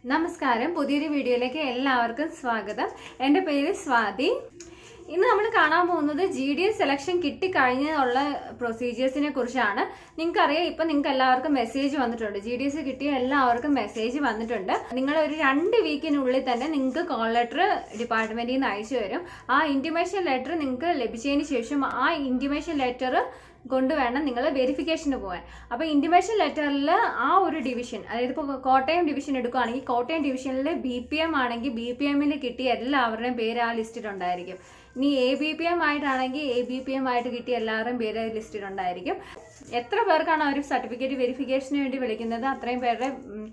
നമസ്കാരം പുതിയൊരു വീഡിയോയിലേക്ക് എല്ലാവർക്കും സ്വാഗതം എൻ്റെ പേര് സ്വാതി ഇന്ന് നമ്മൾ കാണാൻ പോകുന്നത് ജി ഡി എസ് സെലക്ഷൻ കിട്ടിക്കഴിഞ്ഞുള്ള പ്രൊസീജിയേഴ്സിനെ കുറിച്ചാണ് നിങ്ങൾക്കറിയാം ഇപ്പം നിങ്ങൾക്ക് എല്ലാവർക്കും മെസ്സേജ് വന്നിട്ടുണ്ട് ജി ഡി എസ് കിട്ടിയ എല്ലാവർക്കും മെസ്സേജ് വന്നിട്ടുണ്ട് നിങ്ങൾ ഒരു രണ്ട് വീക്കിനുള്ളിൽ തന്നെ നിങ്ങൾക്ക് കോൾ ലെറ്റർ ഡിപ്പാർട്ട്മെന്റിൽ നിന്ന് അയച്ചു തരും ആ ഇന്റിമേഷൻ ലെറ്റർ നിങ്ങൾക്ക് ലഭിച്ചതിന് ശേഷം ആ ഇന്റിമേഷൻ ലെറ്റർ കൊണ്ടുവേണം നിങ്ങൾ വെരിഫിക്കേഷന് പോകാൻ അപ്പോൾ ഇന്റിമേഷൻ ലെറ്ററിൽ ആ ഒരു ഡിവിഷൻ അതായത് ഇപ്പോൾ കോട്ടയം ഡിവിഷൻ എടുക്കുകയാണെങ്കിൽ കോട്ടയം ഡിവിഷനിൽ ബി പി എം ആണെങ്കിൽ ബി പി എമ്മിൽ കിട്ടിയ എല്ലാവരുടെയും പേര് ആ ലിസ്റ്റിലുണ്ടായിരിക്കും ഇനി എ ബി പി എം ആയിട്ടാണെങ്കിൽ എ ബി പി എം ആയിട്ട് കിട്ടിയ എല്ലാവരുടെയും പേര് ലിസ്റ്റിലുണ്ടായിരിക്കും എത്ര പേർക്കാണ് ആ ഒരു സർട്ടിഫിക്കറ്റ് വെരിഫിക്കേഷന് വേണ്ടി വിളിക്കുന്നത് അത്രയും പേരുടെ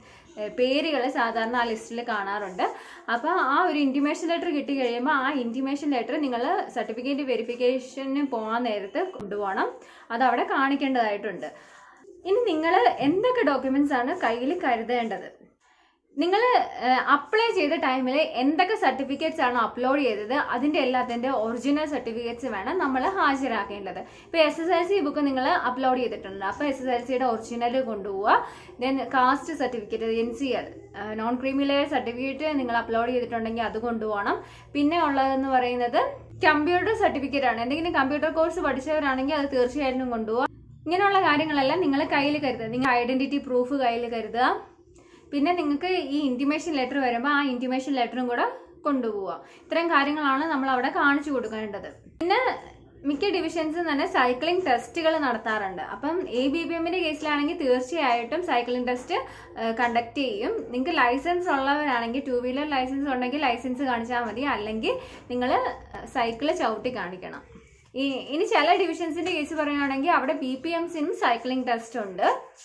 പേരുകൾ സാധാരണ ആ ലിസ്റ്റിൽ കാണാറുണ്ട് അപ്പോൾ ആ ഒരു ഇൻറ്റിമേഷൻ ലെറ്റർ കിട്ടി കഴിയുമ്പോൾ ആ ഇൻറ്റിമേഷൻ ലെറ്റർ നിങ്ങൾ സർട്ടിഫിക്കറ്റ് വെരിഫിക്കേഷന് പോകാൻ നേരത്ത് കൊണ്ടുപോകണം അത് അവിടെ കാണിക്കേണ്ടതായിട്ടുണ്ട് ഇനി നിങ്ങൾ എന്തൊക്കെ ഡോക്യുമെന്റ്സ് ആണ് കയ്യിൽ കരുതേണ്ടത് നിങ്ങൾ അപ്ലൈ ചെയ്ത ടൈമിൽ എന്തൊക്കെ സർട്ടിഫിക്കറ്റ്സ് ആണ് അപ്ലോഡ് ചെയ്തത് അതിന്റെ എല്ലാത്തിന്റെ ഒറിജിനൽ സർട്ടിഫിക്കറ്റ്സ് വേണം നമ്മൾ ഹാജരാക്കേണ്ടത് ഇപ്പോൾ S S L C book നിങ്ങൾ അപ്ലോഡ് ചെയ്തിട്ടുണ്ട് അപ്പോൾ എസ് എസ് എൽ സിയുടെ ഒറിജിനൽ കൊണ്ടുപോവുക then caste certificate N C L non creamy layer certificate നിങ്ങൾ അപ്ലോഡ് ചെയ്തിട്ടുണ്ടെങ്കിൽ അത് കൊണ്ടുപോകണം പിന്നെ ഉള്ളതെന്ന് പറയുന്നത് കമ്പ്യൂട്ടർ സർട്ടിഫിക്കറ്റ് ആണ് എന്തെങ്കിലും കമ്പ്യൂട്ടർ കോഴ്സ് പഠിച്ചവരാണെങ്കിൽ അത് തീർച്ചയായിട്ടും കൊണ്ടുപോകുക ഇങ്ങനെയുള്ള കാര്യങ്ങളെല്ലാം നിങ്ങൾ കയ്യിൽ കരുതുക നിങ്ങൾ ഐഡന്റിറ്റി പ്രൂഫ് കയ്യിൽ കരുതുക പിന്നെ നിങ്ങൾക്ക് ഈ ഇൻറ്റിമേഷൻ ലെറ്റർ വരുമ്പോൾ ആ ഇൻറ്റിമേഷൻ ലെറ്ററും കൂടെ കൊണ്ടുപോവുക ഇത്രയും കാര്യങ്ങളാണ് നമ്മൾ അവിടെ കാണിച്ചു കൊടുക്കേണ്ടത് പിന്നെ മിക്ക ഡിവിഷൻസും തന്നെ സൈക്ലിംഗ് ടെസ്റ്റുകൾ നടത്താറുണ്ട് അപ്പം എ ബി ബി എമ്മിന്റെ കേസിലാണെങ്കിൽ തീർച്ചയായിട്ടും സൈക്ലിംഗ് ടെസ്റ്റ് കണ്ടക്ട് ചെയ്യും നിങ്ങൾക്ക് ലൈസൻസ് ഉള്ളവരാണെങ്കിൽ ടൂ വീലർ ലൈസൻസ് ഉണ്ടെങ്കിൽ ലൈസൻസ് കാണിച്ചാൽ മതി അല്ലെങ്കിൽ നിങ്ങൾ സൈക്കിള് ചവിട്ടി കാണിക്കണം ഈ ഇനി ചില ഡിവിഷൻസിന്റെ കേസ് പറയുകയാണെങ്കിൽ അവിടെ ബി പി എംസിനും സൈക്ലിംഗ് ടെസ്റ്റ് ഉണ്ട്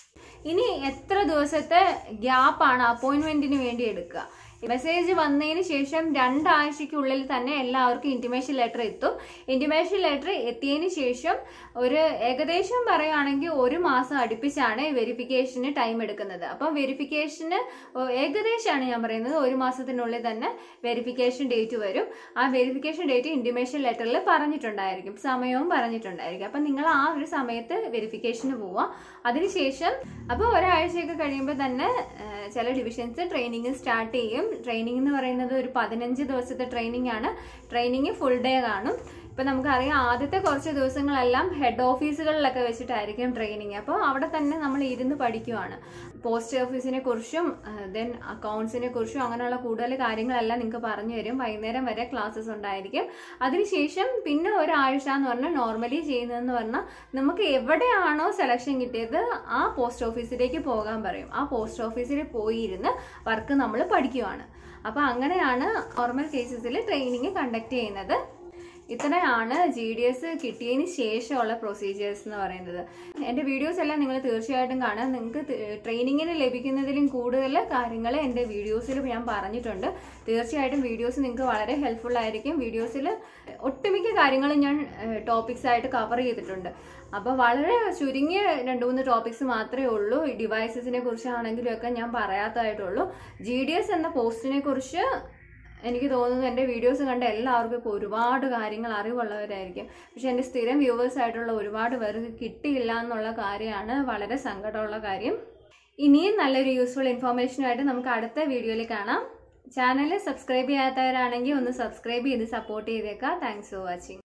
ഇനി എത്ര ദിവസത്തെ ഗ്യാപ്പാണ് അപ്പോയിന്റ്മെന്റിന് വേണ്ടി എടുക്കുക മെസ്സേജ് വന്നതിന് ശേഷം രണ്ടാഴ്ചയ്ക്കുള്ളിൽ തന്നെ എല്ലാവർക്കും ഇന്റിമേഷൻ ലെറ്റർ എത്തും ഇന്റിമേഷൻ ലെറ്റർ എത്തിയതിന് ശേഷം ഒരു ഏകദേശം പറയുകയാണെങ്കിൽ ഒരു മാസം അടുപ്പിച്ചാണ് വെരിഫിക്കേഷന് ടൈം എടുക്കുന്നത് അപ്പം വെരിഫിക്കേഷന് ഏകദേശമാണ് ഞാൻ പറയുന്നത് ഒരു മാസത്തിനുള്ളിൽ തന്നെ വെരിഫിക്കേഷൻ ഡേറ്റ് വരും ആ വെരിഫിക്കേഷൻ ഡേറ്റ് ഇന്റിമേഷൻ ലെറ്ററിൽ പറഞ്ഞിട്ടുണ്ടായിരിക്കും സമയവും പറഞ്ഞിട്ടുണ്ടായിരിക്കും അപ്പം നിങ്ങൾ ആ ഒരു സമയത്ത് വെരിഫിക്കേഷന് പോവുക അതിനുശേഷം അപ്പോൾ ഒരാഴ്ചയൊക്കെ കഴിയുമ്പോൾ തന്നെ ചില ഡിവിഷൻസ് ട്രെയിനിങ് സ്റ്റാർട്ട് ചെയ്യും ട്രെയിനിങ് എന്ന് പറയുന്നത് ഒരു പതിനഞ്ച് ദിവസത്തെ ട്രെയിനിങ് ആണ് ട്രെയിനിങ് ഫുൾ ഡേ കാണും ഇപ്പം നമുക്കറിയാം ആദ്യത്തെ കുറച്ച് ദിവസങ്ങളെല്ലാം ഹെഡ് ഓഫീസുകളിലൊക്കെ വെച്ചിട്ടായിരിക്കും ട്രെയിനിങ് അപ്പോൾ അവിടെ തന്നെ നമ്മൾ ഇരുന്ന് പഠിക്കുവാണ് പോസ്റ്റ് ഓഫീസിനെ കുറിച്ചും ദെൻ അക്കൗണ്ട്സിനെ കുറിച്ചും അങ്ങനെയുള്ള കൂടുതൽ കാര്യങ്ങളെല്ലാം നിങ്ങൾക്ക് പറഞ്ഞു തരും വൈകുന്നേരം വരെ ക്ലാസ്സസ് ഉണ്ടായിരിക്കും അതിനുശേഷം പിന്നെ ഒരാഴ്ച എന്ന് പറഞ്ഞാൽ നോർമലി ചെയ്യുന്നതെന്ന് പറഞ്ഞാൽ നമുക്ക് എവിടെയാണോ സെലക്ഷൻ കിട്ടിയത് ആ പോസ്റ്റ് ഓഫീസിലേക്ക് പോകാൻ പറയും ആ പോസ്റ്റ് ഓഫീസിൽ പോയിരുന്ന് വർക്ക് നമ്മൾ പഠിക്കുവാണ് അപ്പോൾ അങ്ങനെയാണ് നോർമൽ കേസസിൽ ട്രെയിനിങ് കണ്ടക്ട് ചെയ്യുന്നത് ഇത്രയാണ് ജി ഡി എസ് കിട്ടിയതിന് ശേഷമുള്ള പ്രൊസീജിയേഴ്സ് എന്ന് പറയുന്നത് എൻ്റെ വീഡിയോസ് എല്ലാം നിങ്ങൾ തീർച്ചയായിട്ടും കാണാം നിങ്ങൾക്ക് ട്രെയിനിങ്ങിന് ലഭിക്കുന്നതിലും കൂടുതൽ കാര്യങ്ങൾ എൻ്റെ വീഡിയോസിൽ ഞാൻ പറഞ്ഞിട്ടുണ്ട് തീർച്ചയായിട്ടും വീഡിയോസ് നിങ്ങൾക്ക് വളരെ ഹെൽപ്ഫുൾ ആയിരിക്കും വീഡിയോസിൽ ഒട്ടുമിക്ക കാര്യങ്ങളും ഞാൻ ടോപ്പിക്സ് ആയിട്ട് കവർ ചെയ്തിട്ടുണ്ട് അപ്പോൾ വളരെ ചുരുങ്ങിയ രണ്ട് മൂന്ന് ടോപ്പിക്സ് മാത്രമേ ഉള്ളൂ ഈ ഡിവൈസസിനെ കുറിച്ചാണെങ്കിലും ഒക്കെ ഞാൻ പറയാത്തതായിട്ടുള്ളൂ ജി ഡി എസ് എന്ന പോസ്റ്റിനെ കുറിച്ച് എനിക്ക് തോന്നുന്നു എൻ്റെ വീഡിയോസ് കണ്ട എല്ലാവർക്കും ഇപ്പോൾ ഒരുപാട് കാര്യങ്ങൾ അറിവുള്ളവരായിരിക്കും പക്ഷെ എൻ്റെ സ്ഥിരം വ്യൂവേഴ്സ് ആയിട്ടുള്ള ഒരുപാട് പേർക്ക് കിട്ടിയില്ല എന്നുള്ള കാര്യമാണ് വളരെ സങ്കടമുള്ള കാര്യം ഇനിയും നല്ലൊരു യൂസ്ഫുൾ ഇൻഫോർമേഷനുമായിട്ട് നമുക്ക് അടുത്ത വീഡിയോയിൽ കാണാം ചാനൽ സബ്സ്ക്രൈബ് ചെയ്യാത്തവരാണെങ്കിൽ ഒന്ന് സബ്സ്ക്രൈബ് ചെയ്ത് സപ്പോർട്ട് ചെയ്തേക്കാം താങ്ക്സ് ഫോർ വാച്ചിങ്